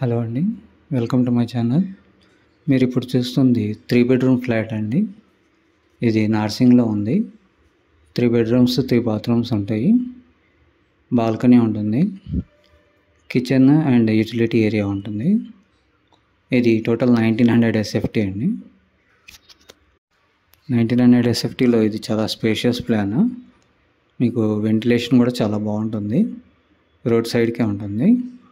hello అండి welcome to my channel మీరు ఇప్పుడు చూస్తుంది త్రీ బెడ్రూమ్ ఫ్లాట్ అండి ఇది నార్సింగ్లో ఉంది త్రీ బెడ్రూమ్స్ త్రీ బాత్రూమ్స్ ఉంటాయి బాల్కనీ ఉంటుంది కిచెన్ అండ్ యూటిలిటీ ఏరియా ఉంటుంది ఇది టోటల్ నైన్టీన్ హండ్రెడ్ ఎస్ఎఫ్టీ అండి నైన్టీన్ హండ్రెడ్ ఎస్ఎఫ్టీలో ఇది చాలా స్పేషియస్ ప్లాన్ మీకు వెంటిలేషన్ కూడా చాలా బాగుంటుంది రోడ్ సైడ్కే ఉంటుంది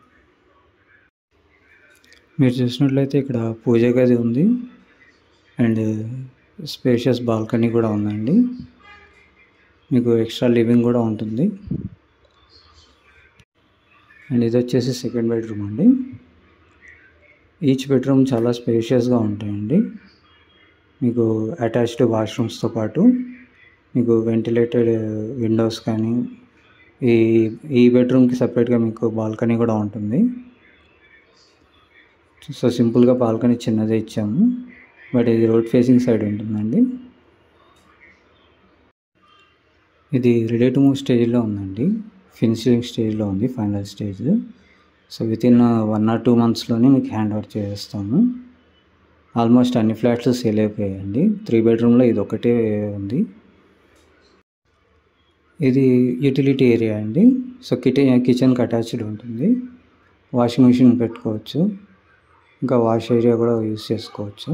మీరు చూసినట్లయితే ఇక్కడ పూజ గది ఉంది అండ్ స్పేషియస్ బాల్కనీ కూడా ఉందండి మీకు ఎక్స్ట్రా లివింగ్ కూడా ఉంటుంది అండ్ ఇది వచ్చేసి సెకండ్ బెడ్రూమ్ అండి ఈచ్ బెడ్రూమ్ చాలా స్పేషియస్గా ఉంటాయండి మీకు అటాచ్డ్ వాష్రూమ్స్తో పాటు మీకు వెంటిలేటెడ్ విండోస్ కానీ ఈ ఈ బెడ్రూమ్కి సపరేట్గా మీకు బాల్కనీ కూడా ఉంటుంది సో సింపుల్గా బాల్కనీ చిన్నదే ఇచ్చాము బట్ ఇది రోడ్ ఫేసింగ్ సైడ్ ఉంటుందండి ఇది రెడీ టు మూవ్ స్టేజ్లో ఉందండి ఫినిషింగ్ స్టేజ్లో ఉంది final stage so within one or two మంత్స్లోనే మీకు హ్యాండ్ ఓవర్ చేస్తాము ఆల్మోస్ట్ అన్ని ఫ్లాట్స్ సేల్ అయిపోయాయండి త్రీ బెడ్రూమ్లో ఇది ఒకటే ఉంది ఇది యూటిలిటీ ఏరియా అండి సో కిచెన్ కిచెన్కి అటాచ్డ్ ఉంటుంది వాషింగ్ మిషన్ పెట్టుకోవచ్చు ఇంకా వాష్ ఏరియా కూడా యూస్ చేసుకోవచ్చు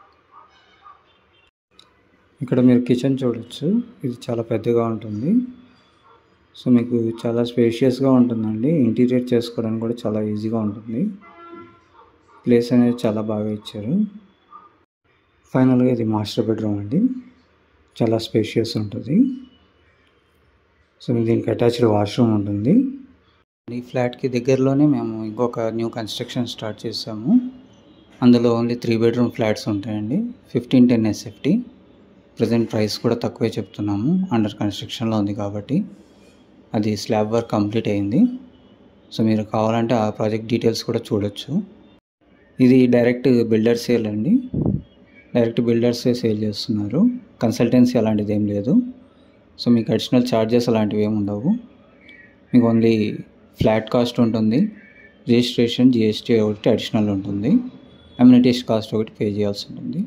ఇక్కడ మీరు కిచెన్ చూడొచ్చు ఇది చాలా పెద్దగా ఉంటుంది సో మీకు చాలా స్పేషియస్గా ఉంటుందండి ఇంటీరియర్ చేసుకోవడానికి కూడా చాలా ఈజీగా ఉంటుంది ప్లేస్ అనేది చాలా బాగా ఇచ్చారు ఫైనల్గా ఇది మాస్టర్ బెడ్రూమ్ అండి చాలా స్పేషియస్ ఉంటుంది సో దీనికి అటాచ్డ్ వాష్రూమ్ ఉంటుంది ఈ ఫ్లాట్కి దగ్గరలోనే మేము ఇంకొక న్యూ కన్స్ట్రక్షన్ స్టార్ట్ చేసాము అందులో ఓన్లీ త్రీ బెడ్రూమ్ ఫ్లాట్స్ ఉంటాయండి fifteen ten SFT present price కూడా తక్కువే చెప్తున్నాము అండర్ కన్స్ట్రక్షన్లో ఉంది కాబట్టి అది స్లాబ్ వర్క్ కంప్లీట్ అయింది సో మీరు కావాలంటే ఆ ప్రాజెక్ట్ డీటెయిల్స్ కూడా చూడొచ్చు ఇది డైరెక్ట్ బిల్డర్ సేల్ అండి డైరెక్ట్ బిల్డర్సే సేల్ చేస్తున్నారు కన్సల్టెన్సీ అలాంటిది ఏం లేదు సో మీకు అడిషనల్ ఛార్జెస్ అలాంటివి ఏమి ఉండవు మీకు ఓన్లీ ఫ్లాట్ కాస్ట్ ఉంటుంది రిజిస్ట్రేషన్ జిఎస్టీ ఒకటి అడిషనల్ ఉంటుంది అమ్యూనిటీస్ కాస్ట్ ఒకటి పే చేయాల్సి ఉంటుంది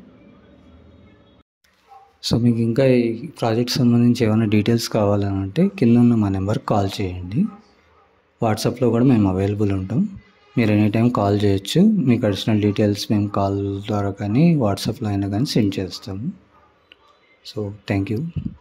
సో మీకు ఇంకా ఈ ప్రాజెక్ట్ సంబంధించి ఏమైనా డీటెయిల్స్ కావాలని అంటే కింద ఉన్న మా నెంబర్కి కాల్ చేయండి వాట్సాప్లో కూడా మేము అవైలబుల్ ఉంటాం మీరు ఎనీ టైం కాల్ చేయొచ్చు మీకు అడిషనల్ డీటెయిల్స్ మేము కాల్ ద్వారా కానీ వాట్సాప్లో అయినా కానీ సెండ్ చేస్తాము సో థ్యాంక్ యూ